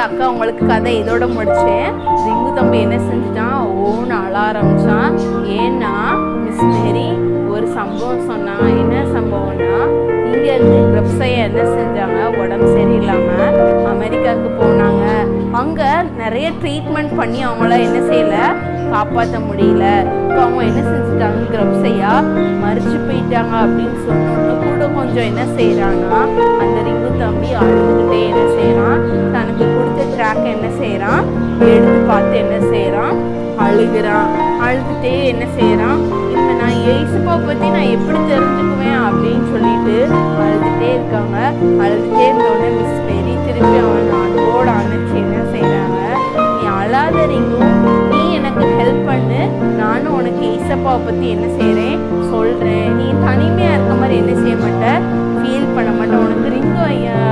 அக்கா உங்களுக்கு கதை இதோட முடிச்சேன் ரிங்கு தம்பி என்ன செஞ்சுட்டான் ஓன்னு அழ ஆரம்பிச்சான் ஏன்னா மிஸ் மேரி ஒரு சம்பவம் சொன்னாங்க என்ன சம்பவம்னா இங்க இருந்து கிரப்ஸைய என்ன செஞ்சாங்க உடம்பு சரியில்லாம அமெரிக்காவுக்கு போனாங்க அங்க நிறைய ட்ரீட்மெண்ட் பண்ணி அவங்கள என்ன செய்யல காப்பாற்ற முடியல இப்போ அவங்க என்ன செஞ்சுட்டாங்க கிரப்ஸையா மறிச்சு போயிட்டாங்க அப்படின்னு சொன்னோன்னு கூட கொஞ்சம் என்ன செய்யறான்னா அந்த ரிங்கு தம்பி அழுதுகிட்டே என்ன செய்யறான் தனக்கு கொடுத்த ட்ராக் என்ன செய்யறான் எடுத்து பார்த்து என்ன செய்யறான் அழுகிறான் அழுதுட்டே என்ன செய்யறான் இப்போ நான் ஏசுப்பா பத்தி நான் எப்படி தெரிஞ்சுக்குவேன் அப்படின்னு சொல்லிட்டு அழுதுட்டே இருக்காங்க அழுதுட்டே இருந்தோடனே மிஸ் மேரி திருப்பி அவன் அன்போட அணைச்சு என்ன செய்றாங்க நீ அழாத ரிங்கும் நீ எனக்கு ஹெல்ப் பண்ணு நானும் உனக்கு ஏசப்பாவை பத்தி என்ன செய்றேன் சொல்றேன் நீ தனிமையா இருக்க மாதிரி என்ன செய்ய மாட்ட ஃபீல் பண்ண மாட்டேன் உனக்கு ரிங்கு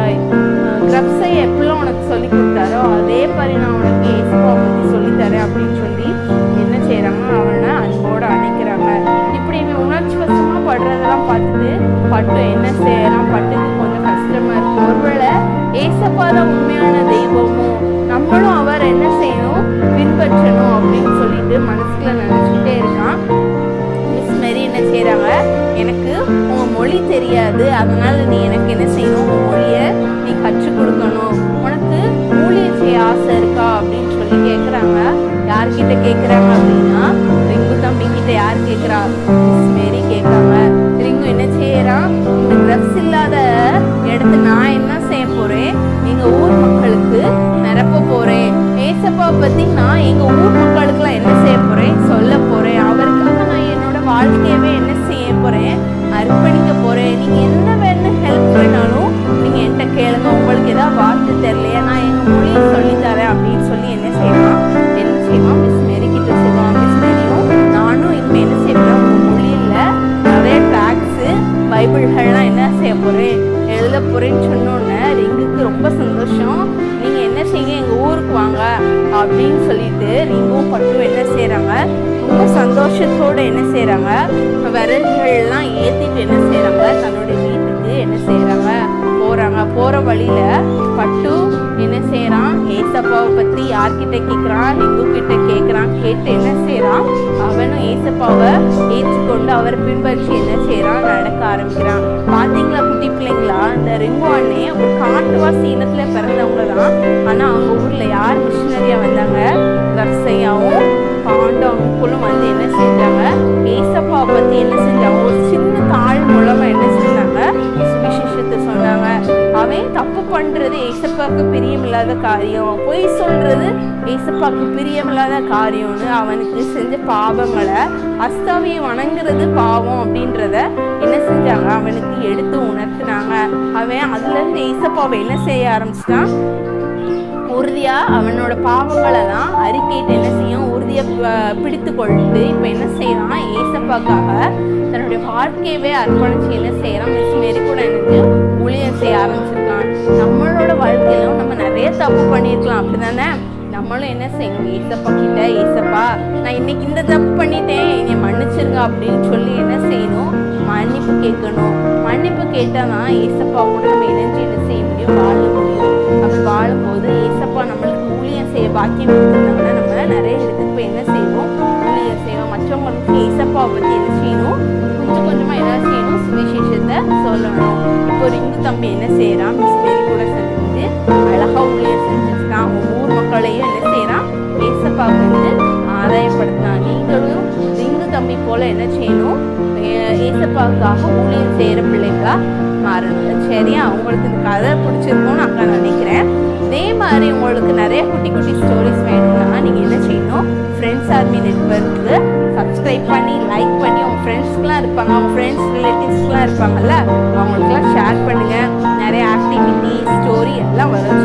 கிரப்ஸை எப்படிலாம் உனக்கு சொல்லி கொடுத்தாரோ அதே மாதிரி நான் உனக்கு ஏசப்பாவை பத்தி சொல்லி தரேன் அப்படின்னு சொல்லி என்ன செய்றாங்க அவனை அன்போட அணைக்கிறாங்க இப்படி இவன் உணர்ச்சி வசமா படுறதெல்லாம் பார்த்துட்டு பட்டு என்ன செய்யலாம் பட்டுக்கு கொஞ்சம் கஷ்டமா இருக்கு ஒருவேளை ஏசப்பா தான் உண்மையான தெய்வமோ நம்மளும் அவர் என்ன செய்யணும் பின்பற்றணும் அப்படின்னு சொல்லிட்டு மனசுக்குள்ள நினைச்சுக்கிட்டே இருக்கான் மிஸ் மேரி என்ன செய்றாங்க எனக்கு உங்க மொழி தெரியாது அதனால நீ எனக்கு என்ன செய்யணும் உன் மொழியை நீ கற்றுக் கொடுக்கணும் உனக்கு ஊழியம் செய்ய ஆசை இருக்கா அப்படின்னு சொல்லி கேட்குறாங்க யார்கிட்ட கேட்குறாங்க அப்படின்னா ரிங்கு தம்பி கிட்ட யார் கேட்குறா மிஸ் மேரி கேட்குறாங்க ரிங்கு என்ன செய்யறான் இந்த ட்ரெஸ் இல்லாத இடத்த நான் என்ன செய்ய போறேன் எங்க ஊர் மக்களுக்கு நிரப்ப போறேன் ஏசப்பா பத்தி நான் எங்க ஊர் மக்களுக்குலாம் என்ன செய்ய போறேன் சொல்ல போறேன் அவருக்காக நான் என்னோட வாழ்க்கையவே என்ன செய்ய போறேன் அர்ப்பணிக்க போறேன் நீங்க என்ன வேணும் ஹெல்ப் வேணாலும் நீங்க என்கிட்ட கேளுங்க உங்களுக்கு ஏதாவது வார்த்தை தெரியலையா நான் எங்க மொழியை சொல்லி தரேன் அப்படின்னு சொல்லி என்ன செய்வான் என்ன செய்வான் மிஸ் மேரி கிட்ட சொல்லுவான் மிஸ் மேரியும் நானும் இனிமே என்ன செய்வேன் உங்க மொழியில நிறைய ட்ராக்ஸு பைபிள்கள்லாம் என்ன செய்ய போறேன் எழுத போறேன்னு சொன்னோன்னே ரிங்குக்கு ரொம்ப சந்தோஷம் நீங்க என்ன செய்யுங்க எங்க ஊருக்கு வாங்க அப்படின்னு சொல்லிட்டு ரிங்கும் பட்டும் என்ன செய்றாங்க ரொம்ப சந்தோஷத்தோட என்ன செய்றாங்க விரல்கள்லாம் ஏத்திட்டு என்ன செய்றாங்க தன்னுடைய வீட்டுக்கு என்ன செய்றாங்க போறாங்க போற வழியில பட்டு என்ன செய்றான் ஏசப்பாவை பத்தி யார்கிட்ட கேக்குறான் ரிங்கு கிட்ட கேக்குறான் கேட்டு என்ன செய்றான் அவனும் ஏசப்பாவை ஏற்றுக்கொண்டு அவர் பின்பற்றி என்ன செய்றான் நடக்க ஆரம்பிக்கிறான் பாத்தீங்களா குட்டி பிள்ளைங்களா இந்த ரிங்கு அண்ணே ஒரு காட்டுவாசி இனத்துல பிறந்தவங்க தான் ஆனா அவங்க ஊர்ல யார் மிஷினரியா வந்தாங்க ரப்சையாவும் பாண்டவங்களும் வந்து என்ன செஞ்சாங்க ஏசப்பாவை பத்தி என்ன செஞ்சாங்க ஒரு சின்ன தாழ் மூலமா என்ன செஞ்சாங்க சுவிசேஷத்தை சொன்னாங்க அவன் தப்பு பண்றது ஏசப்பாக்கு பிரியமில்லாத காரியம் பொய் சொல்றது ஏசப்பாக்கு பிரியமில்லாத காரியம்னு அவனுக்கு செஞ்ச பாவங்களை அஸ்தாவியை வணங்குறது பாவம் அப்படின்றத என்ன செஞ்சாங்க அவனுக்கு எடுத்து உணர்த்தினாங்க அவன் அதுல இருந்து ஏசப்பாவை என்ன செய்ய ஆரம்பிச்சிட்டான் உறுதியா அவனோட பாவங்களெல்லாம் அறிக்கையிட்டு என்ன செய்யும் உறுதியா ப- பிடித்து கொண்டு இப்ப என்ன செய்யறான் ஏசப்பாக்காக தன்னுடைய வாழ்க்கையவே அர்ப்பணிச்சு என்ன செய்யறான் மிஸ் மேரி கூட எனக்கு ஊழியம் செய்ய ஆரம்பிச்சிருக்கான் நம்மளோட வாழ்க்கையிலும் நம்ம நிறைய தப்பு பண்ணியிருக்கலாம் அப்படிதானே நம்மளும் என்ன செய்யணும் ஏசப்பா கிட்ட ஏசப்பா நான் இன்னைக்கு இந்த தப்பு பண்ணிட்டேன் என்னை மன்னிச்சிருங்க அப்படின்னு சொல்லி என்ன செய்யணும் மன்னிப்பு கேட்கணும் மன்னிப்பு கேட்டால் தான் ஏசப்பா கூட நம்ம இணைஞ்சு என்ன செய்ய முடியும் வாழ முடியும் அப்படி வாழும்போது ஏசப்பா நம்மளுக்கு ஊழியம் செய்ய பாக்கியம் கொடுத்துருந்தாங்கன்னா நம்ம நிறைய இடத்துக்கு போய் என்ன செய்வோம் ஊழியம் செய்வோம் மற்றவங்களுக்கு ஏசப்பாவை பற்றி என்ன செய்யணும் கொஞ்சம் கொஞ்சமாக என்ன செய்யணும் சுவிசேஷத்தை சொல்லணும் இப்போ ரிங்கு தம்பி என்ன செய்கிறான் மிஸ் மேரி கூட செஞ்சு அழகா ஊழியம் செஞ்சுருக்கான் அவன் ஊர் மக்களையும் என்ன செய்கிறான் ஏசப்பாவுக்கு வந்து ஆதாயப்படுத்தினான் நீங்களும் ரிங்கு தம்பி போல என்ன செய்யணும் ஏ- ஏசப்பாவுக்காக ஊழியம் செய்கிற பிள்ளைங்களா மாறணும் சரியா உங்களுக்கு இந்த கதை பிடிச்சிருக்கும்னு அக்கா நினைக்கிறேன் இதே மாதிரி உங்களுக்கு நிறைய குட்டி குட்டி ஸ்டோரிஸ் வேணும்னா நீங்கள் என்ன செய்யணும் ஃப்ரெண்ட்ஸ் ஆர்மி நெட்ஒர்க்கு சப்ஸ்கிரைப் பண்ணி லைக் பண்ணி உங்கள் ஃப்ரெண்ட்ஸ்க்குலாம் இருப்பாங்க அவங்க ஃப்ரெண்ட்ஸ் ரிலேட்டிவ்ஸ்க்குலாம் இருப்பாங்கல்ல அவங்களுக்குலாம் ஷேர் பண்ணுங்கள் நிறைய ஆக்டிவிட்டி ஸ்டோரி எல்லாம் வரும்